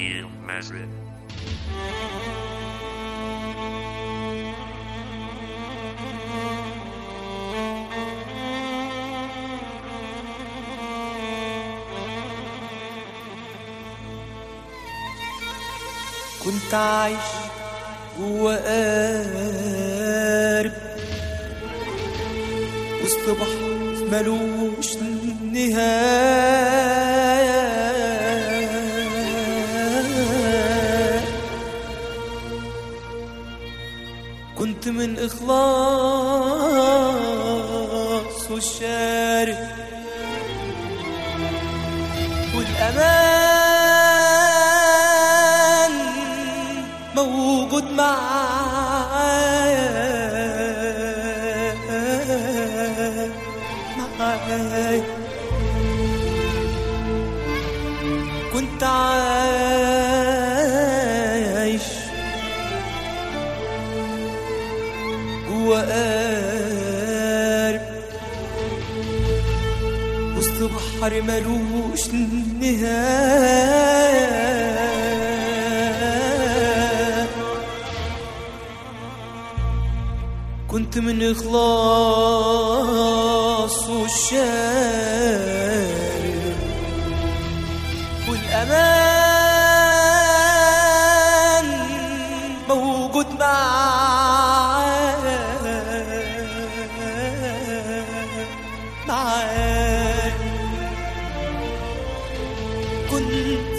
You Mazrin. كنت عايش جوا قارب وسط بحر ملوش نهاية كنت من إخلاص والشارب والأمان موجود معايا معايا كنت عايش جوا قارب وسط بحر ملوش نهاية كنت من إخلاص والشارب والأمان موجود معايا معاك كنت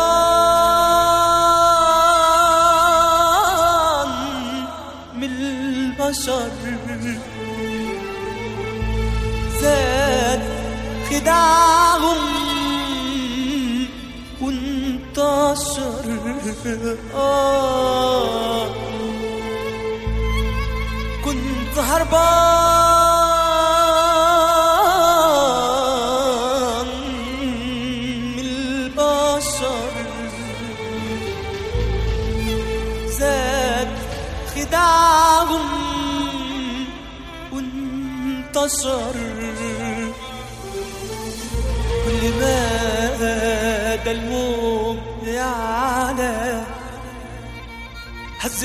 هربان من البشر زاد خداعهم وانتشر آه كنت هربان من البشر زاد خداعهم وانتشر كل ما ده الموج يعلى هز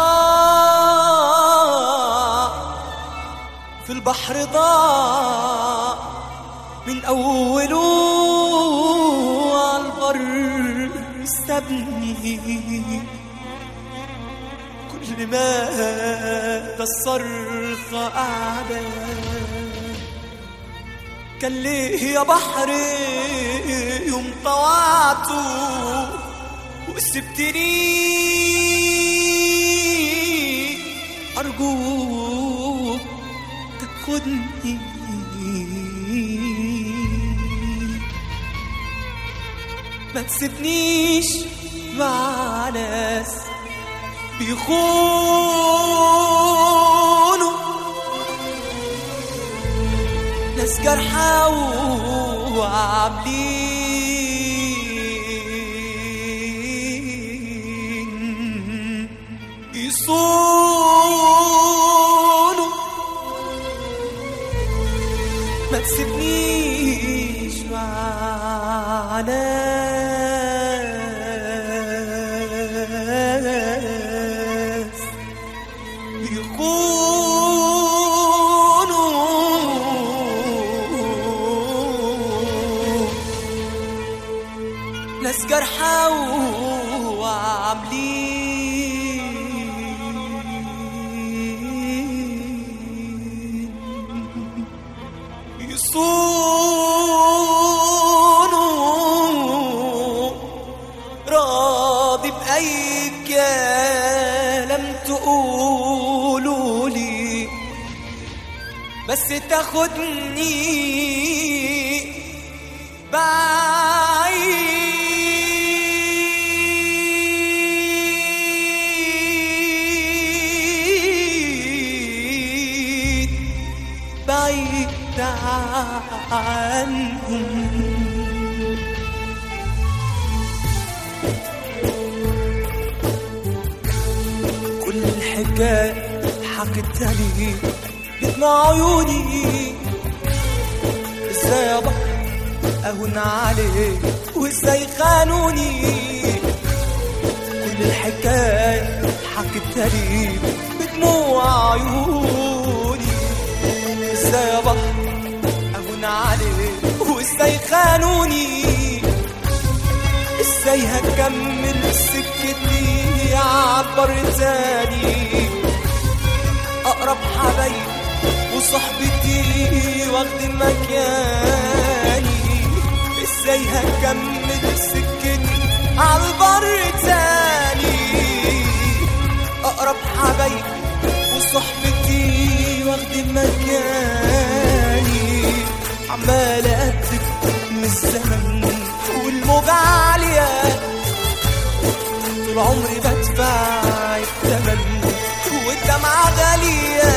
الشراع في البحر ضاع من أوله عالبر سابني كل ما ده الصرخة قاعدة كان ليه يا بحر يوم طوعته وسبتني أرجوك تاخدني ما تسيبنيش مع ناس بيخونوا ناس جرحى وعاملين يصونوا ما تسيبنيش مع ناس يكونوا ناس جرحى وعاملين يصونوا راضي بأي كلام تقولوا لي بس تاخدني بعيد بعيد عنهم كل الحكاية حكيتها لي بدمع عيوني ازاي يا بحر اهون عليك وازاي خانوني كل الحكاية حكيتها لي بدموع عيوني ازاي يا بحر اهون عليك وازاي خانوني ازاي هكمل سكتي عبر تاني اقرب حبايب وصحبتي واخد مكاني ازاي هكمل سكتي عالبر تاني اقرب حبايب وصحبتي واخد مكاني عمال اقدم من الزمن والموجة عالية طول عمري بدفع الثمن والدمعة غالية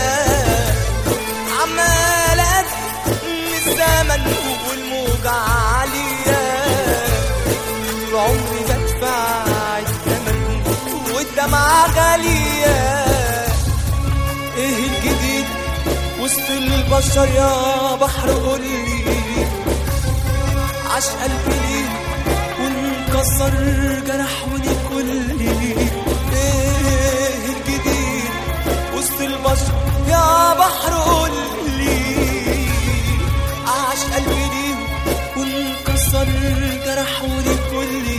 عمال أقدم من الزمن والموجة عالية طول عمري بدفع الثمن والدمعة غالية ايه الجديد وسط البشر يا بحر قولي عاش قلبي ليه وانكسر جرحوني كلي ايه الجديد وسط البشر يا بحر قولي عاش قلبي ليه وانكسر جرحوني كلي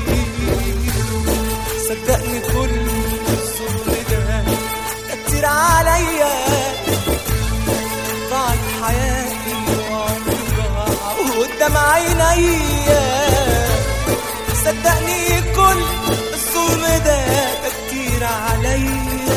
صدقني كل الظلم ده ده كتير عليا ضاعت حياتي وعمري ضاع قدام عينيا صدقني كل الظلم ده ده كتير عليا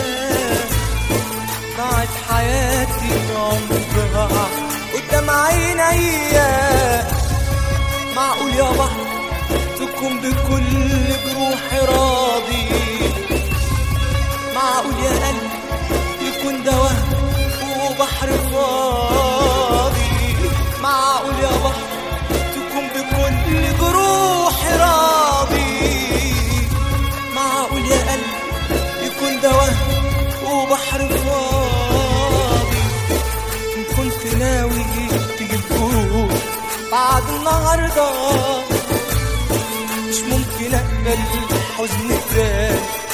ضاعت حياتي وعمري ضاع قدام عينيا معقول يا بحر تكون بكل جروحي راضي معقول يا قلب يكون ده وهم وبحر فاضي معقول يا بحر تكون بكل جروحي راضي معقول يا قلب يكون ده وهم وبحر فاضي إن كنت ناوي تجيب جروح بعد النهارده مش ممكن اقبل حزن تاني